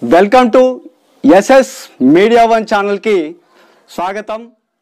welcome to SS media one ఛానల్కి స్వాగతం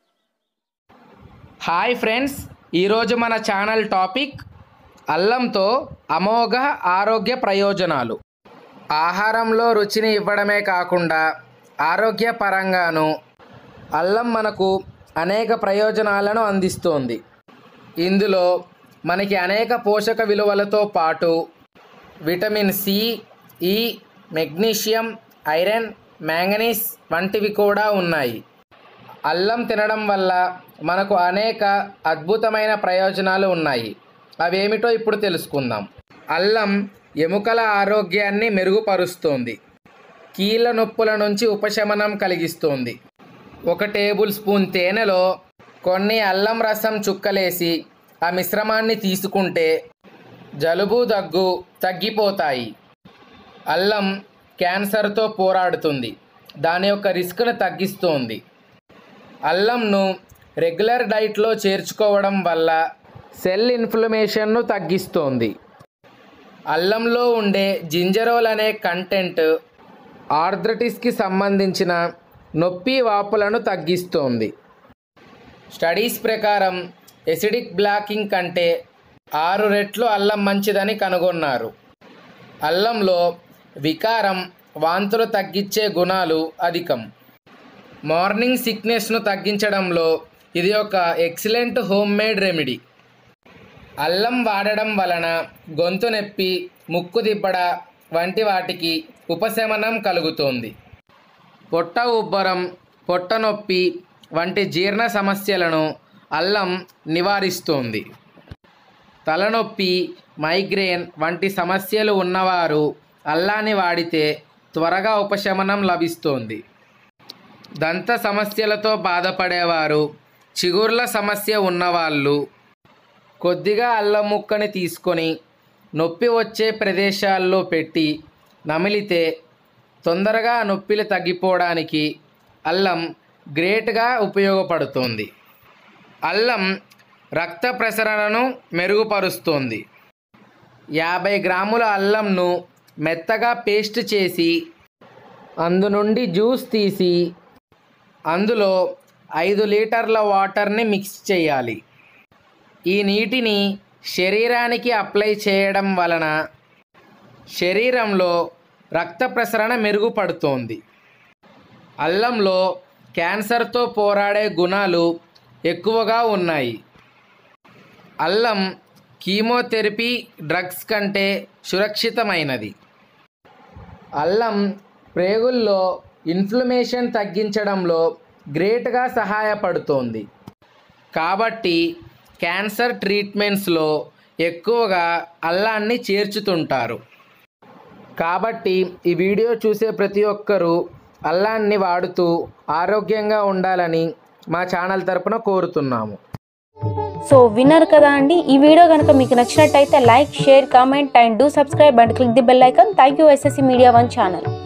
hi friends ఈరోజు మన ఛానల్ టాపిక్ అల్లంతో అమోఘ ఆరోగ్య ప్రయోజనాలు ఆహారంలో రుచిని ఇవ్వడమే కాకుండా ఆరోగ్యపరంగాను అల్లం మనకు అనేక ప్రయోజనాలను అందిస్తోంది ఇందులో మనకి అనేక పోషక విలువలతో పాటు vitamin C E magnesium iron manganese వంటివి కూడా ఉన్నాయి అల్లం తినడం వల్ల మనకు అనేక అద్భుతమైన ప్రయోజనాలు ఉన్నాయి అవేమిటో ఇప్పుడు తెలుసుకుందాం అల్లం ఎముకల ఆరోగ్యాన్ని మెరుగుపరుస్తుంది కీళ్ళ నొప్పుల నుంచి ఉపశమనం కలిగిస్తుంది ఒక టేబుల్ స్పూన్ తేనెలో కొన్ని అల్లం రసం చుక్కలేసి ఆ మిశ్రమాన్ని తీసుకుంటే జలుబు దగ్గు తగ్గిపోతాయి అల్లం క్యాన్సర్తో పోరాడుతుంది దాని యొక్క రిస్క్ను తగ్గిస్తుంది అల్లంను రెగ్యులర్ డైట్లో చేర్చుకోవడం వల్ల సెల్ ఇన్ఫ్లమేషన్ను తగ్గిస్తోంది అల్లంలో ఉండే జింజరోల్ అనే కంటెంట్ ఆర్థ్రటిస్కి సంబంధించిన నొప్పి వాపులను తగ్గిస్తోంది స్టడీస్ ప్రకారం ఎసిడిక్ బ్లాకింగ్ కంటే ఆరు రెట్లు అల్లం మంచిదని కనుగొన్నారు అల్లంలో వికారం వాంతులు తగ్గించే గుణాలు అధికం మార్నింగ్ సిక్నెస్ను తగ్గించడంలో ఇది ఒక ఎక్సలెంట్ హోమ్ మేడ్ రెమెడీ అల్లం వాడడం వలన గొంతు నొప్పి ముక్కు దిబ్బడ వంటి వాటికి ఉపశమనం కలుగుతోంది పొట్ట ఉబ్బరం పొట్ట నొప్పి వంటి జీర్ణ సమస్యలను అల్లం నివారిస్తుంది తలనొప్పి మైగ్రేన్ వంటి సమస్యలు ఉన్నవారు అల్లాన్ని వాడితే త్వరగా ఉపశమనం లభిస్తుంది దంత సమస్యలతో బాధపడేవారు చిగుర్ల సమస్య ఉన్నవాళ్ళు కొద్దిగా అల్లం ముక్కని తీసుకొని నొప్పి వచ్చే ప్రదేశాల్లో పెట్టి నమిలితే తొందరగా ఆ నొప్పిలు తగ్గిపోవడానికి అల్లం గ్రేట్గా ఉపయోగపడుతుంది అల్లం రక్త ప్రసరణను మెరుగుపరుస్తుంది యాభై గ్రాముల అల్లంను మెత్తగా పేస్ట్ చేసి అందు నుండి జ్యూస్ తీసి అందులో ఐదు లీటర్ల వాటర్ని మిక్స్ చేయాలి ఈ నీటిని శరీరానికి అప్లై చేయడం వలన శరీరంలో రక్త ప్రసరణ మెరుగుపడుతోంది అల్లంలో క్యాన్సర్తో పోరాడే గుణాలు ఎక్కువగా ఉన్నాయి అల్లం కీమోథెరపీ డ్రగ్స్ కంటే సురక్షితమైనది అల్లం ప్రేగుల్లో ఇన్ఫ్లమేషన్ తగ్గించడంలో గ్రేట్గా సహాయపడుతోంది కాబట్టి క్యాన్సర్ ట్రీట్మెంట్స్లో ఎక్కువగా అల్లాన్ని చేర్చుతుంటారు కాబట్టి ఈ వీడియో చూసే ప్రతి ఒక్కరూ అల్లాన్ని వాడుతూ ఆరోగ్యంగా ఉండాలని మా ఛానల్ తరపున కోరుతున్నాము సో విన్నారు కదా అండి ఈ వీడియో కనుక మీకు నచ్చినట్టయితే like share comment and do subscribe and click the bell icon thank you SSC media one channel